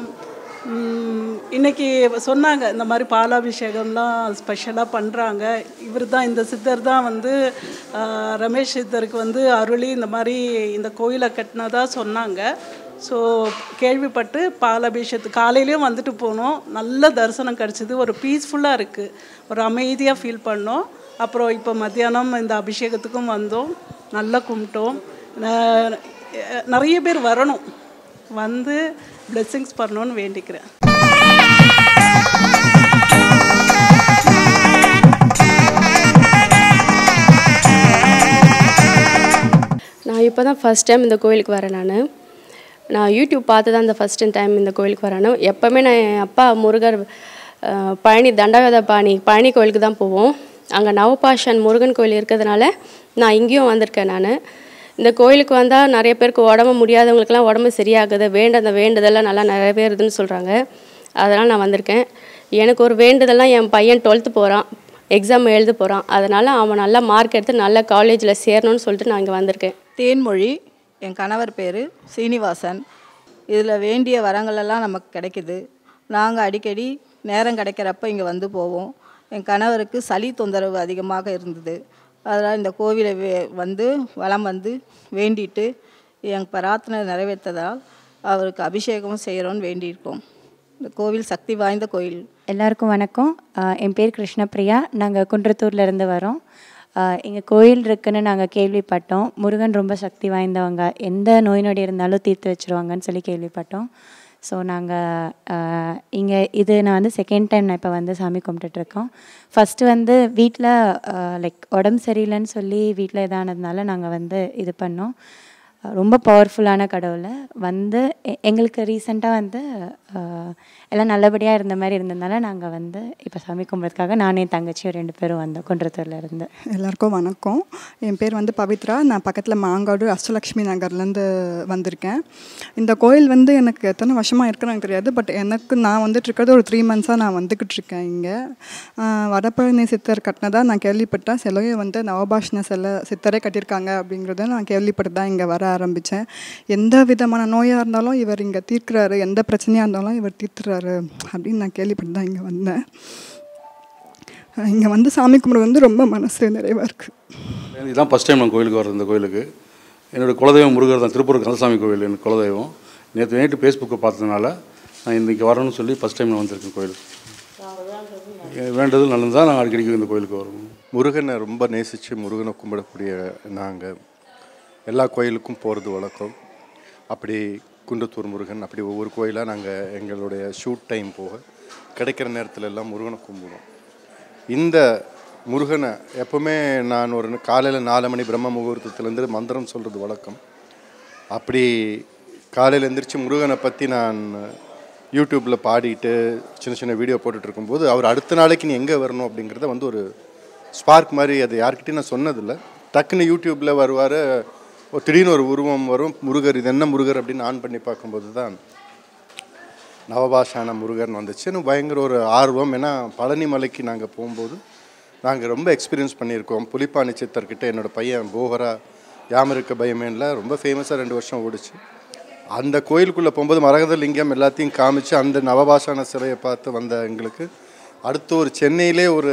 உம், இன்னைக்கு சொன்னாங்க இந்த மாதிரி பாலாபிஷேகம்லாம் ஸ்பெஷலாக பண்ணுறாங்க இவர் தான் இந்த சித்தர் தான் வந்து ஆஹ், ரமேஷ் சித்தருக்கு வந்து அருளி இந்த மாதிரி இந்த கோயிலை கட்டினதா சொன்னாங்க ஸோ கேள்விப்பட்டு பாலாபிஷேகத்துக்கு காலையிலையும் வந்துட்டு போனோம் நல்ல தரிசனம் கிடச்சிது ஒரு பீஸ்ஃபுல்லாக இருக்குது ஒரு அமைதியாக ஃபீல் பண்ணோம் அப்புறம் இப்போ மத்தியானம் இந்த அபிஷேகத்துக்கும் வந்தோம் நல்லா கும்பிட்டோம் ந- நிறைய பேர் வரணும் வந்து blessings பண்ணணும்னு வேண்டிக்கிறேன் நான் இப்போ தான் ஃபஸ்ட் டைம் இந்த கோயிலுக்கு வரேன் நான் நான் யூடியூப் பார்த்து தான் இந்த ஃபஸ்ட் டைம் இந்த கோயிலுக்கு வரேன் எப்போவுமே நான் என் அப்பா முருகர் அஹ், பழனி தண்டாயுத பாணி பழனி கோயிலுக்கு தான் போவோம் அங்கே நவபாஷன் முருகன் கோயில் இருக்கிறதுனால நான் இங்கேயும் வந்திருக்கேன் நான் இந்த கோயிலுக்கு வந்தால் நிறைய பேருக்கு உடம்பு முடியாதவங்களுக்குலாம் உடம்பு சரியாகுது வேண்ட அந்த வேண்டுதெல்லாம் நல்லா நிறைவேறுதுன்னு சொல்கிறாங்க அதனால் நான் வந்திருக்கேன் எனக்கு ஒரு வேண்டுதல்லாம் என் பையன் டுவெல்த்து போகிறான் எக்ஸாம் எழுத போகிறான் அதனால் அவன் நல்லா மார்க் எடுத்து நல்ல காலேஜில் சேரணும்னு சொல்லிட்டு நான் இங்கே வந்திருக்கேன் தேன்மொழி என் கணவர் பேர் சீனிவாசன் இதில் வேண்டிய வரங்களெல்லாம் நமக்கு கிடைக்குது நாங்கள் அடிக்கடி நேரம் கிடைக்கிறப்ப இங்கே வந்து போவோம் என் கணவருக்கு சளி தொந்தரவு அதிகமாக இருந்தது அதனால் இந்த கோவிலை வே வந்து வலம் வந்து வேண்டிட்டு என் பிரார்த்தனை நிறைவேற்றதால் அவருக்கு அபிஷேகமும் செய்கிறோன்னு வேண்டியிருக்கோம் இந்த கோவில் சக்தி வாய்ந்த கோயில் எல்லாருக்கும் வணக்கம் ஆஹ் என் பேர் கிருஷ்ணபிரியா நாங்கள் குன்றத்தூர்ல இருந்து வரோம் இங்கே கோயில் இருக்குன்னு நாங்கள் கேள்விப்பட்டோம் முருகன் ரொம்ப சக்தி வாய்ந்தவங்க எந்த நோய் நொடி இருந்தாலும் தீர்த்து வச்சிருவாங்கன்னு சொல்லி கேள்விப்பட்டோம் ஸோ நாங்கள் இங்கே இது நான் வந்து செகண்ட் டைம் நான் இப்போ வந்து சாமி கும்பிட்டுட்ருக்கோம் ஃபஸ்ட்டு வந்து வீட்டில் லைக் உடம்பு சரியில்லைன்னு சொல்லி வீட்டில் இதானதுனால நாங்கள் வந்து இது பண்ணோம் அஹ் ரொம்ப பவர்ஃபுல்லான கடவுளை வந்து எ- எங்களுக்கு ரீசெண்டாக வந்து அஹ், எல்லாம் நல்லபடியாக இருந்த மாதிரி இருந்ததுனால நாங்கள் வந்து இப்போ சாமி கும்பிட்றதுக்காக நானே என் தங்கச்சியும் ரெண்டு பேரும் வந்தோம் குன்றத்தூர்ல இருந்து எல்லாருக்கும் வணக்கம் என் பேர் வந்து பவித்ரா நான் பக்கத்தில் மாங்காடு அஷ்டலக்ஷ்மி நகர்லேருந்து வந்திருக்கேன் இந்த கோயில் வந்து எனக்கு எத்தனை வருஷமாக இருக்கிறேன்னு தெரியாது பட் எனக்கு நான் வந்துட்டு இருக்கிறது ஒரு த்ரீ மந்த்ஸாக நான் வந்துக்கிட்டு இருக்கேன் இங்கே வடபழனி சித்தர் கட்டினதா நான் கேள்விப்பட்டேன் சிலையை வந்து நவபாஷண சிலை சித்தரே கட்டியிருக்காங்க அப்படிங்கிறத நான் கேள்விப்பட்டு தான் இங்கே வர ஆரம்பித்தேன் எந்த விதமான நோயாக இருந்தாலும் இவர் இங்கே தீர்க்கிறாரு எந்த பிரச்சனையாக இருந்தாலும் இவர் தீர்த்துறாரு அப்படின்னு நான் கேள்விப்பட்டு தான் இங்கே வந்தேன் இங்கே வந்து சாமி கும்பிட வந்து ரொம்ப மனசு நிறைவாக இருக்குது இதுதான் ஃபஸ்ட் டைம் நான் கோயிலுக்கு வர்றது இந்த கோயிலுக்கு என்னோட குலதெய்வம் முருகர் தான் திருப்பூர் கந்தசாமி கோயில் எனக்கு குலதெய்வம் நேற்று நைட்டு ஃபேஸ்புக்கை பார்த்ததுனால நான் இன்றைக்கி வரணும்னு சொல்லி ஃபஸ்ட் டைம் நான் வந்திருக்கேன் கோயிலுக்கு என் வேண்டது நல்லது தான் நான் அடிக்கடி இந்த கோயிலுக்கு வருவோம் முருகனை ரொம்ப நேசித்து முருகனை கும்பிடக்கூடிய நாங்கள் எல்லா கோயிலுக்கும் போகிறது வழக்கம் அப்படி குன்றத்தூர் முருகன் அப்படி ஒவ்வொரு கோயிலாக நாங்கள் எங்களுடைய ஷூட் டைம் போக கிடைக்கிற நேரத்துல எல்லாம் முருகனை கும்பிடுவோம் இந்த முருகனை எப்போவுமே நான் ஒரு காலையில் நாலு மணி பிரம்ம முகூர்த்தத்துலேருந்து மந்திரம் சொல்கிறது வழக்கம் அப்படி காலையில் எந்திரிச்சு முருகனை பற்றி நான் யூடியூப்பில் பாடிட்டு சின்ன சின்ன வீடியோ போட்டுட்டு இருக்கும்போது அவர் அடுத்த நாளைக்கு நீ எங்கே வரணும் அப்படிங்கிறத வந்து ஒரு ஸ்பார்க் மாதிரி அது யார்கிட்டயும் நான் சொன்னதில்லை டக்குன்னு யூடியூப்பில் வருவார் ஒரு திடீர்னு ஒரு உருவம் வரும் முருகர் இது என்ன முருகர் அப்படின்னு ஆன் பண்ணி பார்க்கும்போது தான் நவபாஷான முருகர்னு வந்துச்சு எனக்கு பயங்கர ஒரு ஆர்வம் ஏன்னா பழனி மலைக்கு நாங்கள் போகும்போது நாங்கள் ரொம்ப எக்ஸ்பீரியன்ஸ் பண்ணியிருக்கோம் புலிப்பாணி சித்தர்கிட்ட என்னோட பையன் போகரா யாம் இருக்க பயமேனில் ரொம்ப ஃபேமஸாக ரெண்டு வருஷம் ஓடிச்சு அந்த கோயிலுக்குள்ளே போகும்போது மரகத லிங்கம் எல்லாத்தையும் காமிச்சு அந்த நவபாஷான சிலையை பார்த்து வந்த எங்களுக்கு அடுத்து ஒரு சென்னையிலே ஒரு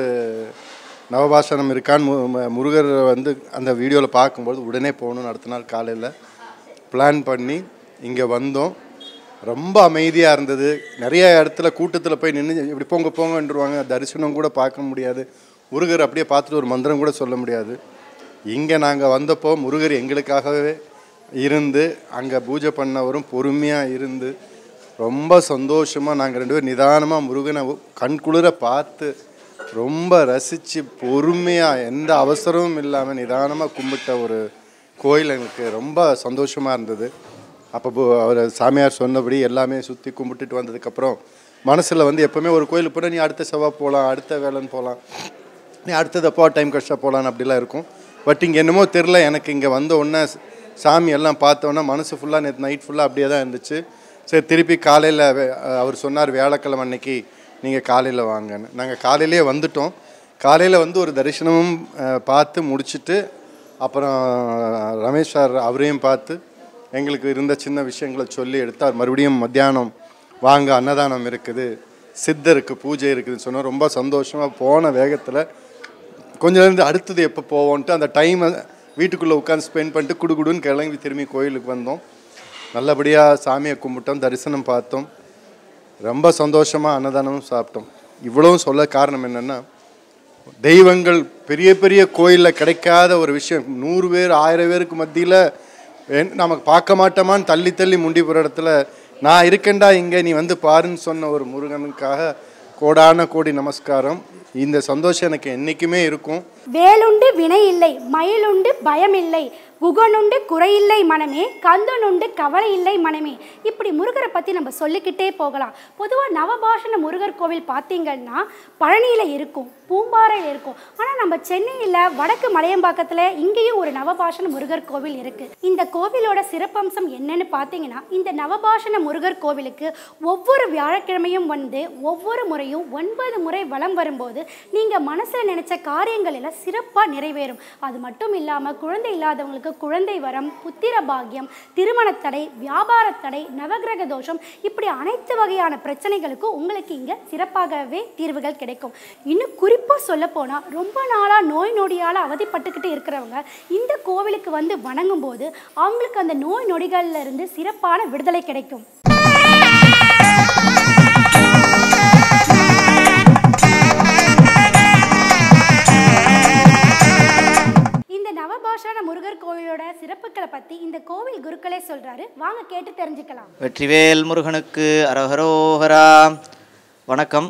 நவபாஷானம் இருக்கான்னு மு- மு- முருகர் வந்து அந்த வீடியோவில் பார்க்கும்போது உடனே போகணும்னு அடுத்த நாள் காலையில் பிளான் பண்ணி இங்கே வந்தோம் ரொம்ப அமைதியாக இருந்தது நிறைய இடத்துல கூட்டத்தில் போய் நின்று இப்படி போங்க போங்கன்றுவாங்க தரிசனம் கூட பார்க்க முடியாது முருகர் அப்படியே பார்த்துட்டு ஒரு மந்திரம் கூட சொல்ல முடியாது இங்கே நாங்கள் வந்தப்போ முருகர் எங்களுக்காகவே இருந்து அங்கே பூஜை பண்ணவரும் பொறுமையாக இருந்து ரொம்ப சந்தோஷமாக நாங்கள் ரெண்டு பேரும் நிதானமாக முருகனை கண் குளிர பார்த்து ரொம்ப ரசித்து பொறுமையாக எந்த அவசரமும் இல்லாமல் நிதானமாக கும்பிட்ட ஒரு கோயில் எனக்கு ரொம்ப சந்தோஷமாக இருந்தது அப்போ அவர் சாமியார் சொன்னபடி எல்லாமே சுற்றி கும்பிட்டுட்டு வந்ததுக்கப்புறம் மனசில் வந்து எப்போவுமே ஒரு கோயிலுக்கு போனால் நீ அடுத்த செவ்வாய் போகலாம் அடுத்த வேலைன்னு போகலாம் நீ அடுத்தது அப்போ டைம் கஷ்டம் போகலான்னு அப்படிலாம் இருக்கும் பட் இங்கே என்னமோ தெரில எனக்கு இங்கே வந்த உடனே சாமி எல்லாம் பார்த்தோன்னே மனசு ஃபுல்லாக நேற்று நைட் ஃபுல்லாக அப்படியே தான் இருந்துச்சு சரி திருப்பி காலையில் அவர் சொன்னார் வியாழக்கிழமை அன்னைக்கு நீங்கள் காலையில் வாங்கன்னு நாங்கள் காலையிலேயே வந்துட்டோம் காலையில் வந்து ஒரு தரிசனமும் அஹ், பார்த்து முடிச்சுட்டு அப்புறம் ரமேஷ் சார் அவரையும் பார்த்து எங்களுக்கு இருந்த சின்ன விஷயங்களை சொல்லி எடுத்தார் மறுபடியும் மத்தியானம் வாங்க அன்னதானம் இருக்குது சித்தருக்கு பூஜை இருக்குதுன்னு சொன்னோம் ரொம்ப சந்தோஷமாக போன வேகத்தில் கொஞ்ச நேரம் இருந்து அடுத்தது எப்போ போவோன்ட்டு அந்த டைமை வீட்டுக்குள்ளே உட்காந்து ஸ்பெண்ட் பண்ணிட்டு குடுகுடுன்னு கிளம்பி திரும்பி கோயிலுக்கு வந்தோம் நல்லபடியாக சாமியை கும்பிட்டோம் தரிசனம் பார்த்தோம் ரொம்ப சந்தோஷமாக அன்னதானமும் சாப்பிட்டோம் இவ்வளவும் சொல்ல காரணம் என்னென்னா தெய்வங்கள் பெரிய பெரிய கோயிலில் கிடைக்காத ஒரு விஷயம் நூறு பேர் ஆயிரம் பேருக்கு மத்தியில் நமக்கு பார்க்க மாட்டோமான்னு தள்ளி தள்ளி முண்டி போகிற இடத்துல நான் இருக்கேன்டா இங்கே நீ வந்து பாருன்னு சொன்ன ஒரு முருகனுக்காக கோடான கோடி நமஸ்காரம் இந்த சந்தோஷம் எனக்கு என்றைக்குமே இருக்கும் வேலுண்டு வினை இல்லை மயிலுண்டு பயம் இல்லை குகனுண்டு குறையில்லை மனமே கந்தனுண்டு கவலை இல்லை மனமே இப்படி முருகரை பற்றி நம்ம சொல்லிக்கிட்டே போகலாம் பொதுவாக நவபாஷண முருகர் கோவில் பார்த்தீங்கன்னா பழனியில் இருக்கும் பூம்பாறையில் இருக்கும் ஆனால் நம்ம சென்னையில் வடக்கு மலையம்பாக்கத்தில் இங்கேயும் ஒரு நவபாஷண முருகர் கோவில் இருக்குது இந்த கோவிலோட சிறப்பம்சம் என்னன்னு பார்த்தீங்கன்னா இந்த நவபாஷண முருகர் கோவிலுக்கு ஒவ்வொரு வியாழக்கிழமையும் வந்து ஒவ்வொரு முறையும் ஒன்பது முறை வலம் வரும்போது நீங்கள் மனசில் நினச்ச காரியங்கள் எல்லாம் சிறப்பாக நிறைவேறும் அது மட்டும் இல்லாமல் குழந்தை இல்லாதவங்களுக்கு குழந்தை வரம் புத்திர பாக்கியம் திருமணத் தடை வியாபார தடை நவகிரக தோஷம் இப்படி அனைத்து வகையான பிரச்சனைகளுக்கும் உங்களுக்கு இங்கே சிறப்பாகவே தீர்வுகள் கிடைக்கும் இன்னும் குறிப்பாக சொல்ல போனால் ரொம்ப நாளாக நோய் நொடியால் அவதிப்பட்டுக்கிட்டு இருக்கிறவங்க இந்த கோவிலுக்கு வந்து வணங்கும் போது அவங்களுக்கு அந்த நோய் நொடிகள்ல இருந்து சிறப்பான விடுதலை கிடைக்கும் கோவில் குருக்களே சொல்றாரு வாங்க கேட்டு தெரிஞ்சுக்கலாம் வெற்றிவேல் முருகனுக்கு அரஹரோஹரா வணக்கம்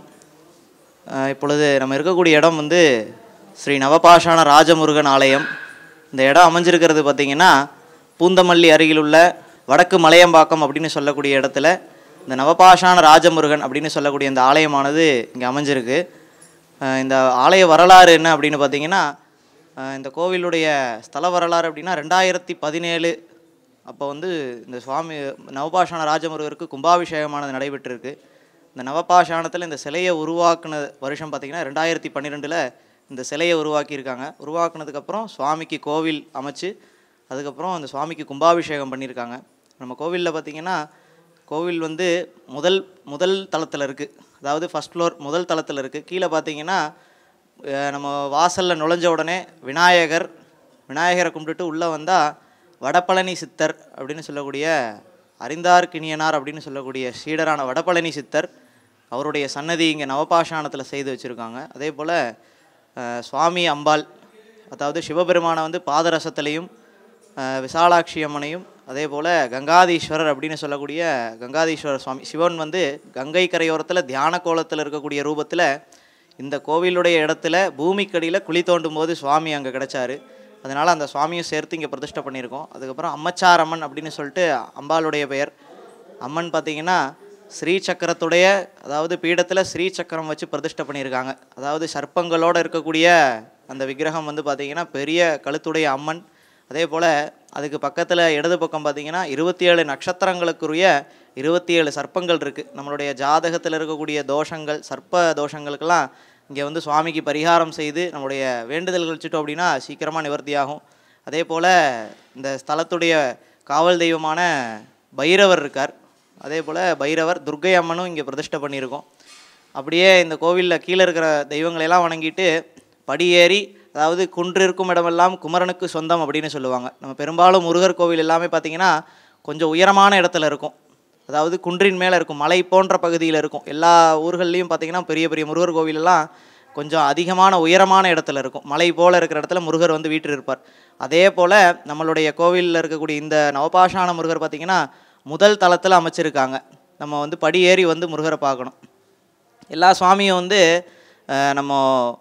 அஹ் இப்பொழுது நம்ம இருக்கக்கூடிய இடம் வந்து ஸ்ரீ நவபாஷாண ராஜமுருகன் ஆலயம் இந்த இடம் அமைஞ்சிருக்கிறது பார்த்திங்கன்னா பூந்தமல்லி அருகில் உள்ள வடக்கு மலையம்பாக்கம் அப்படின்னு சொல்லக்கூடிய இடத்துல இந்த நவபாஷாண ராஜமுருகன் அப்படின்னு சொல்லக்கூடிய இந்த ஆலயமானது இங்கே அமைஞ்சிருக்கு அஹ் இந்த ஆலய வரலாறு என்ன அப்படின்னு பார்த்தீங்கன்னா அஹ் இந்த கோவிலுடைய ஸ்தல வரலாறு அப்படின்னா ரெண்டாயிரத்தி பதினேழு அப்போ வந்து இந்த சுவாமி நவபாஷாண ராஜமுருகருக்கு கும்பாபிஷேகமானது நடைபெற்றிருக்கு இந்த நவபாஷாணத்தில் இந்த சிலையை உருவாக்குன வருஷம் பார்த்திங்கன்னா ரெண்டாயிரத்தி பன்னிரெண்டில் இந்த சிலையை உருவாக்கியிருக்காங்க உருவாக்குனதுக்கப்புறம் சுவாமிக்கு கோவில் அமைச்சு அதுக்கப்புறம் அந்த சுவாமிக்கு கும்பாபிஷேகம் பண்ணியிருக்காங்க நம்ம கோவிலில் பார்த்திங்கன்னா கோவில் வந்து முதல் முதல் தளத்தில் இருக்குது அதாவது ஃபஸ்ட் ஃப்ளோர் முதல் தளத்தில் இருக்குது கீழே பார்த்தீங்கன்னா அஹ் நம்ம வாசலில் நுழைஞ்ச உடனே விநாயகர் விநாயகரை கும்பிட்டுட்டு உள்ளே வந்தால் வடபழனி சித்தர் அப்படின்னு சொல்லக்கூடிய அறிந்தார் கிணியனார் அப்படின்னு சொல்லக்கூடிய சீடரான வடபழனி சித்தர் அவருடைய சன்னதி இங்கே நவபாஷாணத்தில் செய்து வச்சுருக்காங்க அதே போல் சுவாமி அம்பாள் அதாவது சிவபெருமானை வந்து பாதரசத்திலையும் அஹ், விசாலாட்சி அம்மனையும் அதே போல் கங்காதீஸ்வரர் அப்படின்னு சொல்லக்கூடிய கங்காதீஸ்வரர் சுவாமி சிவன் வந்து கங்கை கரையோரத்தில் தியான கோலத்தில் இருக்கக்கூடிய ரூபத்தில் இந்த கோவிலுடைய இடத்துல பூமிக்கடியில் குழி தோண்டும் போது சுவாமி அங்கே கிடைச்சாரு அதனால் அந்த சுவாமியும் சேர்த்து இங்கே பிரதிஷ்டை பண்ணியிருக்கோம் அதுக்கப்புறம் அம்மச்சார் அம்மன் அப்படின்னு சொல்லிட்டு அம்பாளுடைய பெயர் அம்மன் பார்த்தீங்கன்னா ஸ்ரீ சக்கரத்துடைய அதாவது பீடத்தில் ஸ்ரீ சக்கரம் வச்சு பிரதிஷ்டை பண்ணியிருக்காங்க அதாவது சர்ப்பங்களோடு இருக்கக்கூடிய அந்த விக்கிரகம் வந்து பார்த்திங்கன்னா பெரிய கழுத்துடைய அம்மன் அதே போல் அதுக்கு பக்கத்தில் இடது பக்கம் பார்த்தீங்கன்னா இருபத்தி ஏழு நட்சத்திரங்களுக்குரிய இருபத்தி ஏழு சர்ப்பங்கள் இருக்குது நம்மளுடைய ஜாதகத்தில் இருக்கக்கூடிய தோஷங்கள் சர்ப்ப தோஷங்களுக்கெல்லாம் இங்கே வந்து சுவாமிக்கு பரிகாரம் செய்து நம்முடைய வேண்டுதல்கள் வச்சுட்டோம் அப்படின்னா சீக்கிரமாக நிவர்த்தியாகும் அதே போல் இந்த ஸ்தலத்துடைய காவல் தெய்வமான பைரவர் இருக்கார் அதே போல் பைரவர் துர்க்கை அம்மனும் இங்கே பிரதிஷ்டை பண்ணியிருக்கோம் அப்படியே இந்த கோவிலில் கீழே இருக்கிற தெய்வங்களையெல்லாம் வணங்கிட்டு படியேறி அதாவது குன்று இருக்கும் இடமெல்லாம் குமரனுக்கு சொந்தம் அப்படின்னு சொல்லுவாங்க நம்ம பெரும்பாலும் முருகர் கோவில் எல்லாமே பார்த்திங்கன்னா கொஞ்சம் உயரமான இடத்துல இருக்கும் அதாவது குன்றின் மேலே இருக்கும் மலை போன்ற பகுதியில் இருக்கும் எல்லா ஊர்கள்லேயும் பார்த்திங்கன்னா பெரிய பெரிய முருகர் கோவிலெல்லாம் கொஞ்சம் அதிகமான உயரமான இடத்துல இருக்கும் மலை போல் இருக்கிற இடத்துல முருகர் வந்து வீற்றில் இருப்பார் அதே போல் நம்மளுடைய கோவிலில் இருக்கக்கூடிய இந்த நவபாஷான முருகர் பார்த்திங்கன்னா முதல் தளத்தில் அமைச்சிருக்காங்க நம்ம வந்து படி ஏறி வந்து முருகரை பார்க்கணும் எல்லா சுவாமியும் வந்து அஹ், நம்ம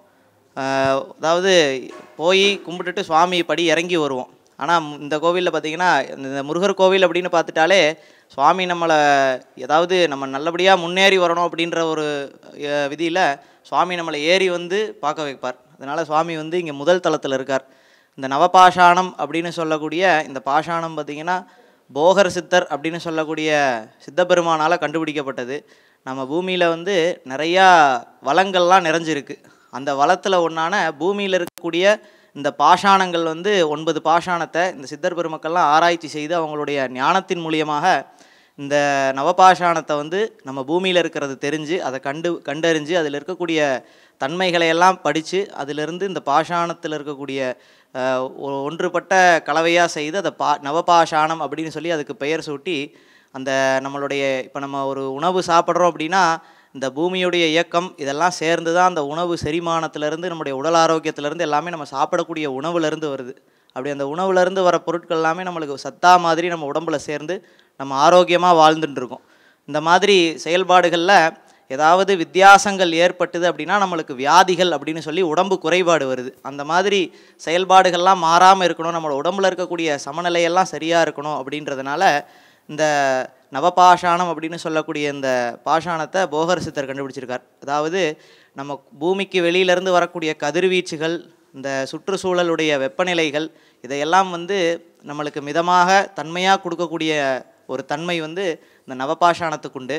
அஹ், அதாவது போய் கும்பிட்டுட்டு சுவாமி படி இறங்கி வருவோம் ஆனால் இந்த கோவிலில் பார்த்தீங்கன்னா இந்த முருகர் கோவில் அப்படின்னு பார்த்துட்டாலே சுவாமி நம்மளை ஏதாவது நம்ம நல்லபடியாக முன்னேறி வரணும் அப்படின்ற ஒரு விதியில் சுவாமி நம்மளை ஏறி வந்து பார்க்க வைப்பார் அதனால் சுவாமி வந்து இங்கே முதல் தளத்தில் இருக்கார் இந்த நவபாஷாணம் அப்படின்னு சொல்லக்கூடிய இந்த பாஷாணம் பார்த்திங்கன்னா போகர் சித்தர் அப்படின்னு சொல்லக்கூடிய சித்தபெருமானால் கண்டுபிடிக்கப்பட்டது நம்ம பூமியில் வந்து நிறையா வளங்கள்லாம் நிறைஞ்சிருக்கு அந்த வளத்தில் ஒன்றான பூமியில் இருக்கக்கூடிய இந்த பாஷாணங்கள் வந்து ஒன்பது பாஷாணத்தை இந்த சித்தர் பெருமக்கள்லாம் ஆராய்ச்சி செய்து அவங்களுடைய ஞானத்தின் மூலியமாக இந்த நவபாஷாணத்தை வந்து நம்ம பூமியில் இருக்கிறது தெரிஞ்சு அதை கண்டு கண்டறிஞ்சு அதில் இருக்கக்கூடிய தன்மைகளை எல்லாம் படித்து அதிலிருந்து இந்த பாஷாணத்தில் இருக்கக்கூடிய அஹ், ஒ- ஒன்றுபட்ட கலவையாக செய்து அதை பா நவபாஷாணம் அப்படின்னு சொல்லி அதுக்கு பெயர் சூட்டி அந்த நம்மளுடைய இப்போ நம்ம ஒரு உணவு சாப்பிட்றோம் அப்படின்னா இந்த பூமியுடைய இயக்கம் இதெல்லாம் சேர்ந்து தான் அந்த உணவு செரிமானத்திலேருந்து நம்முடைய உடல் ஆரோக்கியத்திலேருந்து எல்லாமே நம்ம சாப்பிடக்கூடிய உணவுலேருந்து வருது அப்படி அந்த உணவுலேருந்து வர பொருட்கள் எல்லாமே நம்மளுக்கு சத்தா மாதிரி நம்ம உடம்புல சேர்ந்து நம்ம ஆரோக்கியமாக வாழ்ந்துட்டு இருக்கோம் இந்த மாதிரி செயல்பாடுகளில் ஏதாவது வித்தியாசங்கள் ஏற்பட்டுது அப்படின்னா நம்மளுக்கு வியாதிகள் அப்படின்னு சொல்லி உடம்பு குறைபாடு வருது அந்த மாதிரி செயல்பாடுகள்லாம் மாறாமல் இருக்கணும் நம்மளோட உடம்புல இருக்கக்கூடிய சமநிலையெல்லாம் சரியாக இருக்கணும் அப்படின்றதுனால இந்த நவபாஷாணம் அப்படின்னு சொல்லக்கூடிய இந்த பாஷாணத்தை போகர் சித்தர் கண்டுபிடிச்சிருக்கார் அதாவது நம்ம பூமிக்கு வெளியிலேருந்து வரக்கூடிய கதிர்வீச்சுகள் இந்த சுற்றுச்சூழலுடைய வெப்பநிலைகள் இதையெல்லாம் வந்து நம்மளுக்கு மிதமாக தன்மையாக கொடுக்கக்கூடிய ஒரு தன்மை வந்து இந்த நவபாஷாணத்துக்குண்டு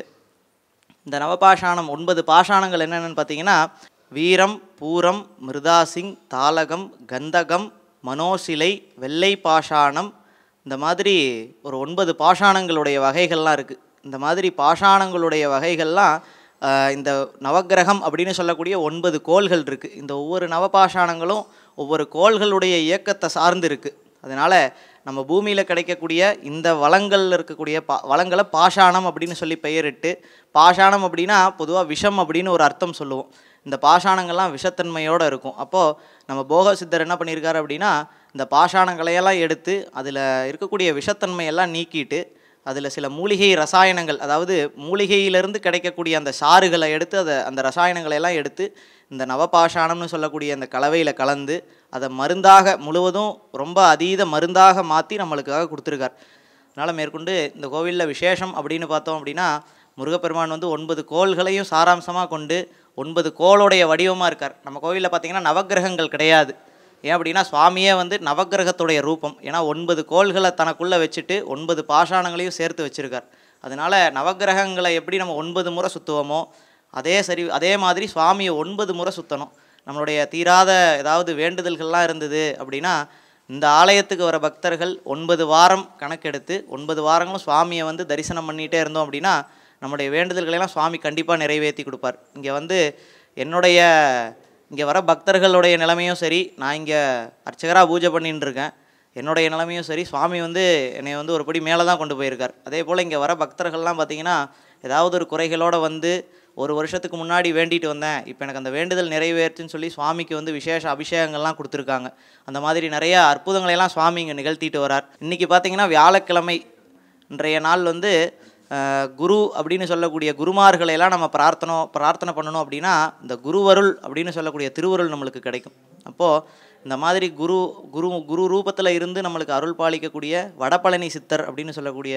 இந்த நவபாஷாணம் ஒன்பது பாஷாணங்கள் என்னென்னு பார்த்தீங்கன்னா வீரம் பூரம் மிருதாசிங் தாளகம் கந்தகம் மனோசிலை வெள்ளை பாஷாணம் இந்த மாதிரி ஒரு ஒன்பது பாஷாணங்களுடைய வகைகள்லாம் இருக்குது இந்த மாதிரி பாஷாணங்களுடைய வகைகள்லாம் ஆஹ், இந்த நவக்கிரகம் அப்படின்னு சொல்லக்கூடிய ஒன்பது கோள்கள் இருக்குது இந்த ஒவ்வொரு நவபாஷாணங்களும் ஒவ்வொரு கோள்களுடைய இயக்கத்தை சார்ந்து இருக்குது அதனால் நம்ம பூமியில் கிடைக்கக்கூடிய இந்த வளங்களில் இருக்கக்கூடிய பா வளங்களை பாஷாணம் அப்படின்னு சொல்லி பெயரிட்டு பாஷாணம் அப்படின்னா பொதுவாக விஷம் அப்படின்னு ஒரு அர்த்தம் சொல்லுவோம் இந்த பாஷாணங்கள்லாம் விஷத்தன்மையோடு இருக்கும் அப்போது நம்ம போக சித்தர் என்ன பண்ணியிருக்காரு அப்படின்னா இந்த பாஷாணங்களையெல்லாம் எடுத்து அதில் இருக்கக்கூடிய விஷத்தன்மையெல்லாம் நீக்கிட்டு அதில் சில மூலிகை ரசாயனங்கள் அதாவது மூலிகையிலிருந்து கிடைக்கக்கூடிய அந்த சாறுகளை எடுத்து அதை அந்த ரசாயனங்களை எல்லாம் எடுத்து இந்த நவபாஷாணம்னு சொல்லக்கூடிய அந்த கலவையில் கலந்து அதை மருந்தாக முழுவதும் ரொம்ப அதீத மருந்தாக மாற்றி நம்மளுக்காக கொடுத்துருக்கார் அதனால் மேற்கொண்டு இந்த கோவிலில் விசேஷம் அப்படின்னு பார்த்தோம் அப்படின்னா முருகப்பெருமான் வந்து ஒன்பது கோள்களையும் சாராம்சமாக கொண்டு ஒன்பது கோளுடைய வடிவமாக இருக்கார் நம்ம கோவிலில் பார்த்தீங்கன்னா நவக்கிரகங்கள் கிடையாது ஏன் அப்படின்னா சுவாமியே வந்து நவக்கிரகத்துடைய ரூபம் ஏன்னா ஒன்பது கோள்களை தனக்குள்ளே வச்சுட்டு ஒன்பது பாஷாணங்களையும் சேர்த்து வச்சுருக்கார் அதனால் நவக்கிரகங்களை எப்படி நம்ம ஒன்பது முறை சுற்றுவோமோ அதே சரி அதே மாதிரி சுவாமியை ஒன்பது முறை சுற்றணும் நம்மளுடைய தீராத ஏதாவது வேண்டுதல்கள்லாம் இருந்தது அப்படின்னா இந்த ஆலயத்துக்கு வர பக்தர்கள் ஒன்பது வாரம் கணக்கெடுத்து ஒன்பது வாரங்களும் சுவாமியை வந்து தரிசனம் பண்ணிகிட்டே இருந்தோம் அப்படின்னா நம்முடைய வேண்டுதல்களெல்லாம் சுவாமி கண்டிப்பாக நிறைவேற்றி கொடுப்பார் இங்கே வந்து என்னுடைய இங்கே வர பக்தர்களுடைய நிலைமையும் சரி நான் இங்கே அர்ச்சகராக பூஜை பண்ணின்னு இருக்கேன் என்னுடைய நிலைமையும் சரி சுவாமி வந்து என்னை வந்து ஒரு படி மேலே தான் கொண்டு போயிருக்கார் அதே போல் இங்கே வர பக்தர்கள்லாம் பார்த்தீங்கன்னா ஏதாவது ஒரு குறைகளோடு வந்து ஒரு வருஷத்துக்கு முன்னாடி வேண்டிட்டு வந்தேன் இப்போ எனக்கு அந்த வேண்டுதல் நிறைவேற்றுன்னு சொல்லி சுவாமிக்கு வந்து விசேஷ அபிஷேகங்கள்லாம் கொடுத்துருக்காங்க அந்த மாதிரி நிறைய அற்புதங்களையெல்லாம் சுவாமி இங்கே நிகழ்த்திட்டு வரார் இன்றைக்கி பார்த்தீங்கன்னா வியாழக்கிழமை இன்றைய நாள் வந்து அஹ், குரு அப்படின்னு சொல்லக்கூடிய குருமார்களை எல்லாம் நம்ம பிரார்த்தனை பிரார்த்தனை பண்ணணும் அப்படின்னா இந்த குருவருள் அப்படின்னு சொல்லக்கூடிய திருவருள் நம்மளுக்கு கிடைக்கும் அப்போது இந்த மாதிரி குரு குரு குரு ரூபத்தில் இருந்து நம்மளுக்கு அருள் பாலிக்கக்கூடிய வடபழனி சித்தர் அப்படின்னு சொல்லக்கூடிய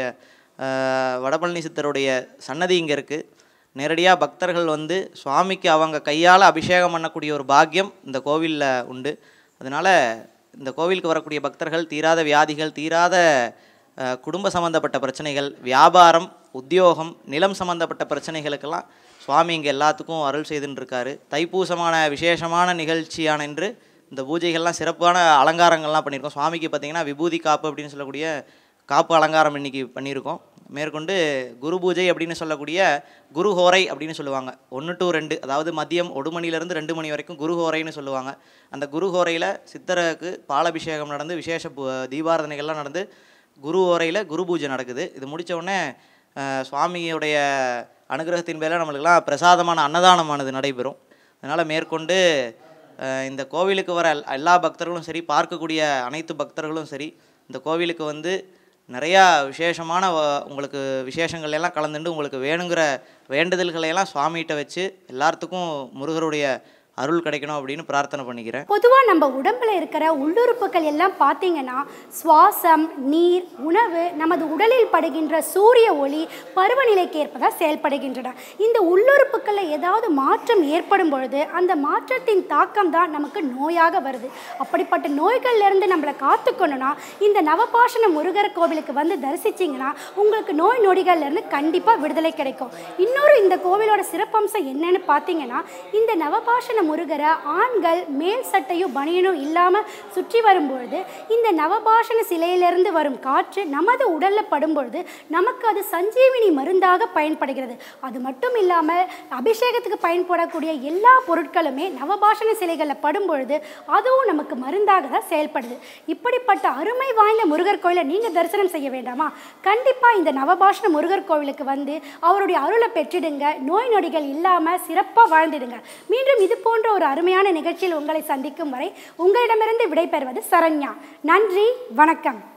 அஹ், வடபழனி சித்தருடைய சன்னதி இங்கே இருக்குது நேரடியாக பக்தர்கள் வந்து சுவாமிக்கு அவங்க கையால் அபிஷேகம் பண்ணக்கூடிய ஒரு பாக்கியம் இந்த கோவிலில் உண்டு அதனால் இந்த கோவிலுக்கு வரக்கூடிய பக்தர்கள் தீராத வியாதிகள் தீராத அஹ், குடும்ப சம்மந்தப்பட்ட பிரச்சனைகள் வியாபாரம் உத்தியோகம் நிலம் சம்மந்தப்பட்ட பிரச்சனைகளுக்கெல்லாம் சுவாமி இங்கே எல்லாத்துக்கும் அருள் செய்துன்னு இருக்காரு தைப்பூசமான விசேஷமான நிகழ்ச்சியான இன்று இந்த பூஜைகள்லாம் சிறப்பான அலங்காரங்கள்லாம் பண்ணியிருக்கோம் சுவாமிக்கு பார்த்தீங்கன்னா விபூதி காப்பு அப்படின்னு சொல்லக்கூடிய காப்பு அலங்காரம் இன்னைக்கு பண்ணியிருக்கோம் மேற்கொண்டு குரு பூஜை அப்படின்னு சொல்லக்கூடிய குரு ஹோரை அப்படின்னு சொல்லுவாங்க ஒன்று டு ரெண்டு அதாவது மதியம் ஒரு மணிலேருந்து ரெண்டு மணி வரைக்கும் குரு ஹோரைன்னு சொல்லுவாங்க அந்த குரு ஹோரையில் சித்தருக்கு பாலாபிஷேகம் நடந்து விசேஷ பூ- தீபாராதனைகள்லாம் நடந்து குரு ஹோரையில் குரு பூஜை நடக்குது இது முடிச்ச உடனே அஹ், சுவாமியுடைய அனுகிரகத்தின் பேரில் நம்மளுக்கெல்லாம் பிரசாதமான அன்னதானமானது நடைபெறும் அதனால் மேற்கொண்டு அஹ், இந்த கோவிலுக்கு வர எல்- எல்லா பக்தர்களும் சரி பார்க்கக்கூடிய அனைத்து பக்தர்களும் சரி இந்த கோவிலுக்கு வந்து நிறையா விசேஷமான வ- உங்களுக்கு விசேஷங்கள் எல்லாம் கலந்துண்டு உங்களுக்கு வேணுங்கிற வேண்டுதல்களை எல்லாம் சுவாமிகிட்ட வச்சு எல்லாத்துக்கும் முருகருடைய அருள் கிடைக்கணும் அப்படின்னு பிரார்த்தனை பண்ணிக்கிறேன் பொதுவாக நம்ம உடம்புல இருக்கிற உள்ளுறுப்புகள் எல்லாம் பார்த்தீங்கன்னா சுவாசம் நீர் உணவு நமது உடலில் படுகின்ற சூரிய ஒளி பருவநிலைக்கு ஏற்பதாக செயல்படுகின்றன இந்த உள்ளுறுப்புகளில் ஏதாவது மாற்றம் ஏற்படும் பொழுது அந்த மாற்றத்தின் தாக்கம் தான் நமக்கு நோயாக வருது அப்படிப்பட்ட நோய்கள்ல இருந்து நம்மளை காத்துக்கணும்னா இந்த நவபாஷண முருகர் கோவிலுக்கு வந்து தரிசிச்சிங்கன்னா உங்களுக்கு நோய் நொடிகள்ல இருந்து கண்டிப்பாக விடுதலை கிடைக்கும் இன்னொரு இந்த கோவிலோட சிறப்பம்சம் என்னன்னு பார்த்தீங்கன்னா இந்த நவபாஷண முருகரை ஆண்கள் மேல் சட்டையும் பனியனும் இல்லாமல் சுற்றி வரும்பொழுது இந்த நவபாஷண சிலையிலிருந்து வரும் காற்று நமது உடலில் படும்பொழுது நமக்கு அது சஞ்சீவினி மருந்தாக பயன்படுகிறது அது மட்டும் இல்லாமல் அபிஷேகத்துக்கு பயன்படக்கூடிய எல்லா பொருட்களுமே நவபாஷண சிலைகளில் படும்பொழுது அதுவும் நமக்கு மருந்தாக தான் செயல்படுது இப்படிப்பட்ட அருமை வாய்ந்த முருகர் கோயிலை நீங்கள் தரிசனம் செய்ய வேண்டாமா கண்டிப்பாக இந்த நவபாஷண முருகர் கோவிலுக்கு வந்து அவருடைய அருளை பெற்றிடுங்க நோய் நொடிகள் இல்லாமல் சிறப்பாக வாழ்ந்திடுங்க மீண்டும் இது போன்ற ஒரு அருமையான நிகழ்ச்சியில் உங்களை சந்திக்கும் வரை உங்களிடமிருந்து விடைபெறுவது சரண்யா நன்றி வணக்கம்